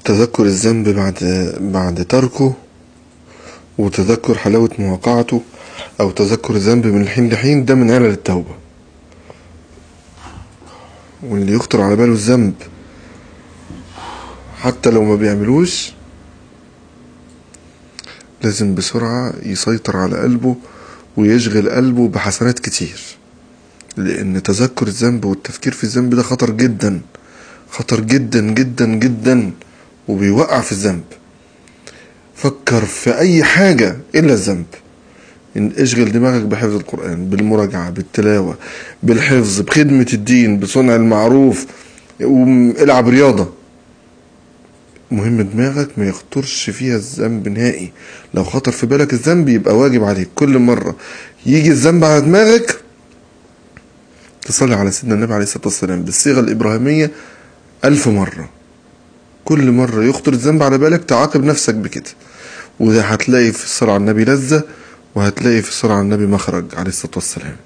تذكر الذنب بعد بعد تركه وتذكر حلاوة مواقعته أو تذكر الذنب من الحين لحين ده من علل التوبة واللي يخطر على باله الذنب حتى لو ما بيعملوش لازم بسرعة يسيطر على قلبه ويشغل قلبه بحسنات كتير لأن تذكر الذنب والتفكير في الذنب ده خطر جدا خطر جدا جدا جدا وبيوقع في الذنب فكر في أي حاجة إلا الذنب إن اشغل دماغك بحفظ القرآن بالمراجعة بالتلاوة بالحفظ بخدمة الدين بصنع المعروف والعب رياضة مهم دماغك ما يخطرش فيها الذنب نهائي لو خطر في بالك الذنب يبقى واجب عليك كل مرة يجي الذنب على دماغك تصلي على سيدنا النبي عليه الصلاة والسلام بالصيغة الإبراهيمية ألف مرة كل مرة يخطر الذنب على بالك تعاقب نفسك بكده وده هتلاقي في الصلاة على النبي لذة وهتلاقي في الصلاة على النبي مخرج عليه الصلاة والسلام